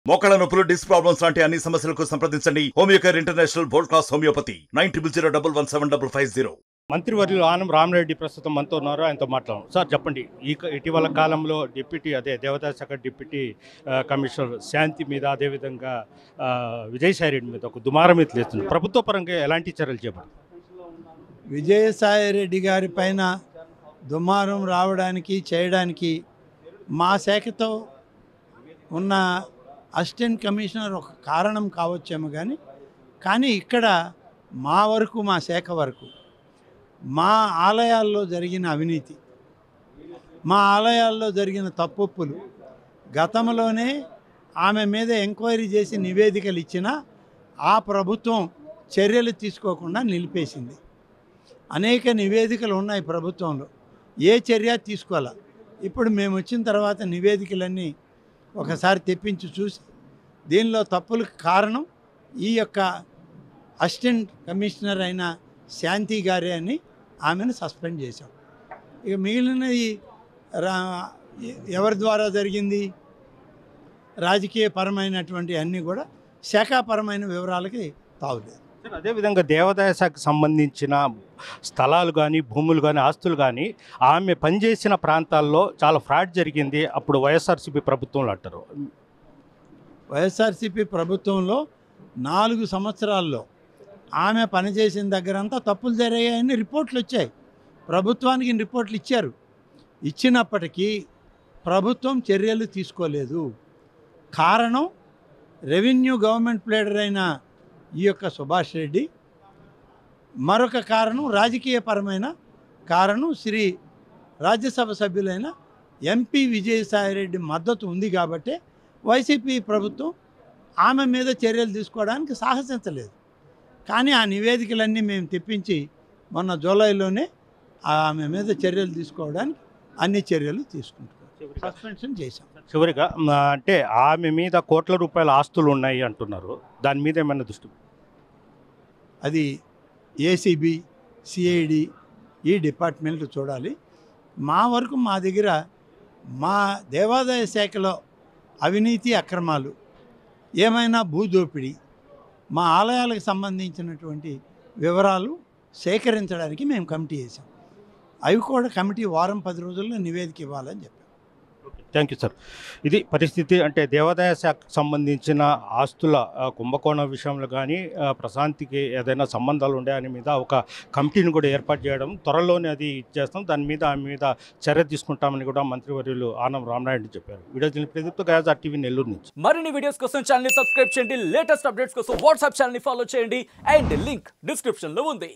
మోకాళ్ళ నొప్పులు disc problems లాంటి అన్ని సమస్యలకు సంప్రదించండి Homeocare international world class homeopathy nine triple zero double one seven double five zero మంత్రివర్యులు ఆనం రామరెడ్డి ప్రస్తుతం మనతో ఉన్నారు ఆయనతో మాట్లాడడం సార్ చెప్పండి ఈ క- ఇటీవల కాలంలో డిప్యూటీ అదే దేవదాస్ శాఖ డిప్యూటీ ఆ, కమిషనర్ శాంతి మీద అదేవిధంగా ఆ, విజయసాయి రెడ్డి మీద ఒక దుమారం మీద లేస్తుంది ప్రభుత్వ పరంగా ఎలాంటి చర్యలు చేపట్టారు విజయసాయి రెడ్డి గారి పైన దుమారం రావడానికి చేయడానికి మా శాఖతో ఉన్న అసిస్టెంట్ కమిషనర్ ఒక కారణం కావచ్చేమో కానీ కానీ ఇక్కడ మా వరకు మా శాఖ వరకు మా ఆలయాల్లో జరిగిన అవినీతి మా ఆలయాల్లో జరిగిన తప్పొప్పులు గతంలోనే ఆమె మీద ఎంక్వైరీ చేసి నివేదికలు ఇచ్చినా ఆ ప్రభుత్వం చర్యలు తీసుకోకుండా నిలిపేసింది అనేక నివేదికలు ఉన్నాయి ప్రభుత్వంలో ఏ చర్య తీసుకోవాలా ఇప్పుడు మేము వచ్చిన తర్వాత నివేదికలన్నీ ఒకసారి తెప్పించి చూసి దీనిలో తప్పులకు కారణం ఈ యొక్క అసిస్టెంట్ కమిషనర్ అయిన శాంతి గారే అని ఆమెను సస్పెండ్ చేశాం ఇక మిగిలినది రా ఎవరి ద్వారా జరిగింది రాజకీయపరమైనటువంటి అన్నీ కూడా శాఖాపరమైన వివరాలకి తావులేదు సార్, అదేవిధంగా దేవాదాయ శాఖకు సంబంధించిన స్థలాలు కానీ భూములు కానీ ఆస్తులు కానీ ఆమె పనిచేసిన ప్రాంతాల్లో చాలా ఫ్రాడ్ జరిగింది అప్పుడు వైఎస్ఆర్సీపీ ప్రభుత్వంలో అంటారు వైఎస్ఆర్సీపీ ప్రభుత్వంలో నాలుగు సంవత్సరాల్లో ఆమె పనిచేసిన దగ్గరంతా తప్పులు జరిగాయని రిపోర్ట్లు వచ్చాయి ప్రభుత్వానికి రిపోర్ట్లు ఇచ్చారు ఇచ్చినప్పటికీ ప్రభుత్వం చర్యలు తీసుకోలేదు కారణం రెవెన్యూ గవర్నమెంట్ ప్లేడర్ అయిన ఈ యొక్క సుభాష్ రెడ్డి మరొక కారణం రాజకీయపరమైన కారణం శ్రీ రాజ్యసభ సభ్యులైన ఎంపీ విజయసాయిరెడ్డి మద్దతు ఉంది కాబట్టే వైసీపీ ప్రభుత్వం ఆమె మీద చర్యలు తీసుకోవడానికి సాహసించలేదు కానీ ఆ నివేదికలన్నీ మేము తెప్పించి మొన్న జూలైలోనే ఆమె మీద చర్యలు తీసుకోవడానికి అన్ని చర్యలు తీసుకుంటున్నాం సస్పెన్షన్ చేశాం చివరిగా మ, అంటే ఆమె మీద కోట్ల రూపాయల ఆస్తులు ఉన్నాయి అంటున్నారు దాని మీద ఏమైనా దృష్టి అది ఏసీబీ సిఐడి ఈ డిపార్ట్మెంట్లు చూడాలి మా వరకు మా దగ్గర మా దేవాదాయ శాఖలో అవినీతి అక్రమాలు ఏమైనా భూదోపిడీ మా ఆలయాలకు సంబంధించినటువంటి వివరాలు సేకరించడానికి మేము కమిటీ వేసాం అవి కూడా కమిటీ వారం పది రోజుల్లో నివేదిక ఇవ్వాలని చెప్పాం థ్యాంక్ యూ సార్ ఇది పరిస్థితి అంటే దేవాదాయ శాఖకు సంబంధించిన ఆస్తుల ఆ, కుంభకోణం విషయంలో కానీ ఆ, ప్రశాంతికి ఏదైనా సంబంధాలు ఉండే మీద ఒక కమిటీని కూడా ఏర్పాటు చేయడం త్వరలోనే అది ఇచ్చేస్తాం దాని మీద ఆమె మీద చర్య తీసుకుంటామని కూడా మంత్రివర్యులు ఆనం రామనాయుడు చెప్పారు వీడియో తెలిపి ప్రదీప్తో గయాజా టీవీ నెల్లూరు నుంచి మరిన్ని వీడియోస్ కోసం ఛానల్ ని సబ్స్క్రైబ్ చేయండి లేటెస్ట్ అప్డేట్స్ కోసం వాట్సాప్ ఛానల్ ని ఫాలో చేయండి అండ్ లింక్ డిస్క్రిప్షన్ లో ఉంది